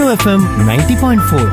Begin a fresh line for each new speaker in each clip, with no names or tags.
FM ninety point four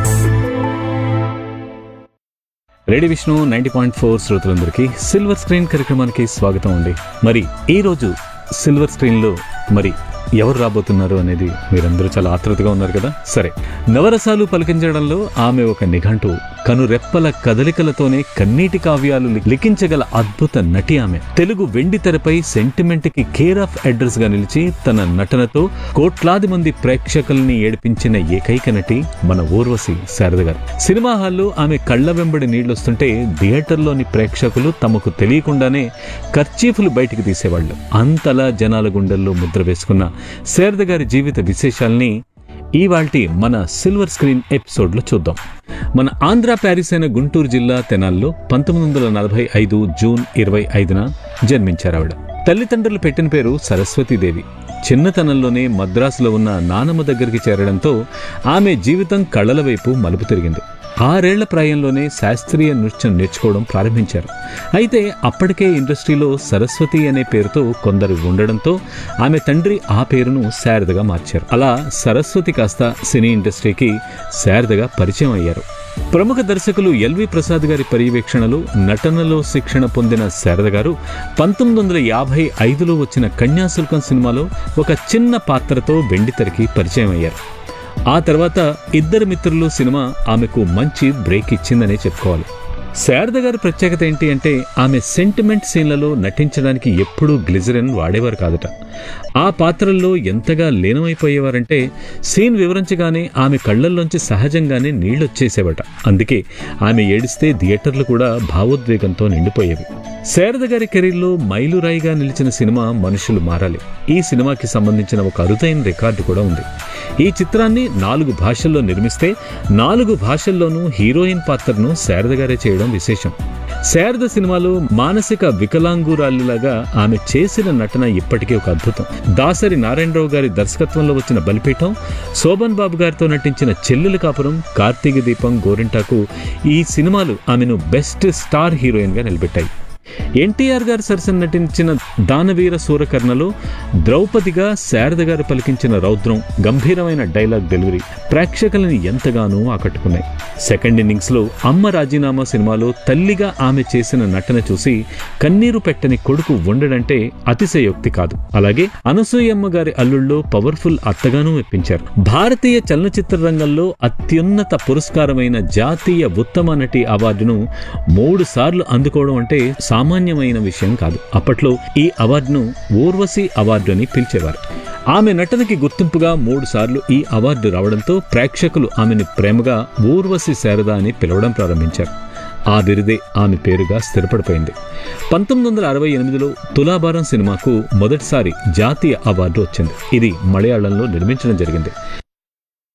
radio Vishnu ninety point four శ్రోతలందరికీ silver screen కార్యక్రమానికి స్వాగతం అండి మరి ఈ రోజు సిల్వర్ స్క్రీన్లో మరి ఎవరు రాబోతున్నారు అనేది మీరందరూ చాలా ఆతృతగా ఉన్నారు కదా సరే నవరసాలు పలికించడంలో ఆమె ఒక నిఘంటు కనురెప్పల కదలికలతోనే కన్నీటి కావ్యాలు లి- లిఖించగల అద్భుత నటి ఆమె తెలుగు వెండి తెరపై సెంటిమెంట్ కి కేర్ ఆఫ్ అడ్రస్ గా నిలిచి తన నటనతో కోట్లాది మంది ప్రేక్షకుల్ని ఏడిపించిన ఏకైక నటి మన ఊర్వశి శారద గారు సినిమా హాల్లో ఆమె కళ్ళ వెంబడి నీళ్లొస్తుంటే థియేటర్లోని ప్రేక్షకులు తమకు తెలియకుండానే కర్చీఫ్లు బయటికి తీసేవాళ్ళు అంతలా జనాల గుండెల్లో ముద్ర వేసుకున్న శారద గారి జీవిత విశేషాల్ని ఇవాల్టి మన సిల్వర్ స్క్రీన్ ఎపిసోడ్లో చూద్దాం మన ఆంధ్ర ప్యారిస్ అయిన గుంటూరు జిల్లా తెనాల్లో పంతొమ్మిది వందల నలభై ఐదు జూన్ ఇరవై ఐదున జన్మించారు ఆవిడ తల్లిదండ్రులు పెట్టిన పేరు సరస్వతీదేవి చిన్నతనంలోనే మద్రాసులో ఉన్న నానమ్మ దగ్గరికి చేరడంతో ఆమె జీవితం కళల వైపు మలుపు తిరిగింది ఆరేళ్ల ప్రాయంలోనే శాస్త్రీయ నృత్యం నేర్చుకోవడం ప్రారంభించారు అయితే అప్పటికే ఇండస్ట్రీలో సరస్వతి అనే పేరుతో కొందరు ఉండడంతో ఆమె తండ్రి ఆ పేరును శారదగా మార్చారు అలా సరస్వతి కాస్త సినీ ఇండస్ట్రీకి శారదగా పరిచయం అయ్యారు ప్రముఖ దర్శకులు ఎల్వి ప్రసాద్ గారి పర్యవేక్షణలో నటనలో శిక్షణ పొందిన శారద గారు పంతొమ్మిది వందల యాభై ఐదులో వచ్చిన కన్యాశుల్కం సినిమాలో ఒక చిన్న పాత్రతో వెండితెరకి పరిచయం అయ్యారు ఆ తర్వాత ఇద్దరు మిత్రులు సినిమా ఆమెకు మంచి బ్రేక్ ఇచ్చిందనే చెప్పుకోవాలి శారద గారి ప్రత్యేకత ఏంటి అంటే ఆమె సెంటిమెంట్ సీన్లలో నటించడానికి ఎప్పుడూ గ్లిజరిన్ వాడేవారు కాదట ఆ పాత్రల్లో ఎంతగా లీనమైపోయేవారంటే సీన్ వివరించగానే ఆమె కళ్ళల్లోంచి సహజంగానే నీళ్లొచ్చేసేవట అందుకే ఆమె ఏడిస్తే థియేటర్లు కూడా భావోద్వేగంతో నిండిపోయేవి శారద గారి కెరీర్లో మైలురాయిగా నిలిచిన సినిమా మనుషులు మారాలి ఈ సినిమాకి సంబంధించిన ఒక అరుదైన రికార్డు కూడా ఉంది ఈ చిత్రాన్ని నాలుగు భాషల్లో నిర్మిస్తే నాలుగు భాషల్లోనూ హీరోయిన్ పాత్రను శారద గారే చేయడం విశేషం శారద సినిమాలో మానసిక వికలాంగురాలిలాగా ఆమె చేసిన నటన ఇప్పటికీ ఒక అద్భుతం దాసరి నారాయణరావు గారి దర్శకత్వంలో వచ్చిన బలిపీఠం శోభన్ బాబు గారితో నటించిన చెల్లెలు కాపురం కార్తీక దీపం గోరింటాకు ఈ సినిమాలు ఆమెను బెస్ట్ స్టార్ హీరోయిన్ గా నిలబెట్టాయి ఎన్టీఆర్ గారు సరసన నటించిన దానవీర సూరకర్ణలో ద్రౌపదిగా శారద గారు పలికించిన రౌద్రం గంభీరమైన డైలాగ్ డెలివరీ ప్రేక్షకులని ఎంతగానో ఆకట్టుకున్నాయి సెకండ్ ఇన్నింగ్స్ లో అమ్మ రాజీనామా సినిమాలో తల్లిగా ఆమె చేసిన నటన చూసి కన్నీరు పెట్టని కొడుకు ఉండడంటే అతిశయోక్తి కాదు అలాగే అనసూయమ్మ గారి అల్లుళ్ళలో పవర్ఫుల్ అత్తగానూ మెప్పించారు భారతీయ చలనచిత్ర రంగంలో అత్యున్నత పురస్కారమైన జాతీయ ఉత్తమ నటి అవార్డును మూడు సార్లు అందుకోవడం అంటే సామాన్యమైన విషయం కాదు అప్పట్లో ఈ అవార్డును ఊర్వశి అవార్డు అని పిలిచేవారు ఆమె నటనకి గుర్తింపుగా మూడు సార్లు ఈ అవార్డు రావడంతో ప్రేక్షకులు ఆమెను ప్రేమగా ఊర్వశి శారద అని పిలవడం ప్రారంభించారు ఆ బిరుదే ఆమె పేరుగా స్థిరపడిపోయింది పంతొమ్మిది వందల అరవై ఎనిమిదిలో తులాభారం సినిమాకు మొదటిసారి జాతీయ అవార్డు వచ్చింది ఇది మలయాళంలో నిర్మించడం జరిగింది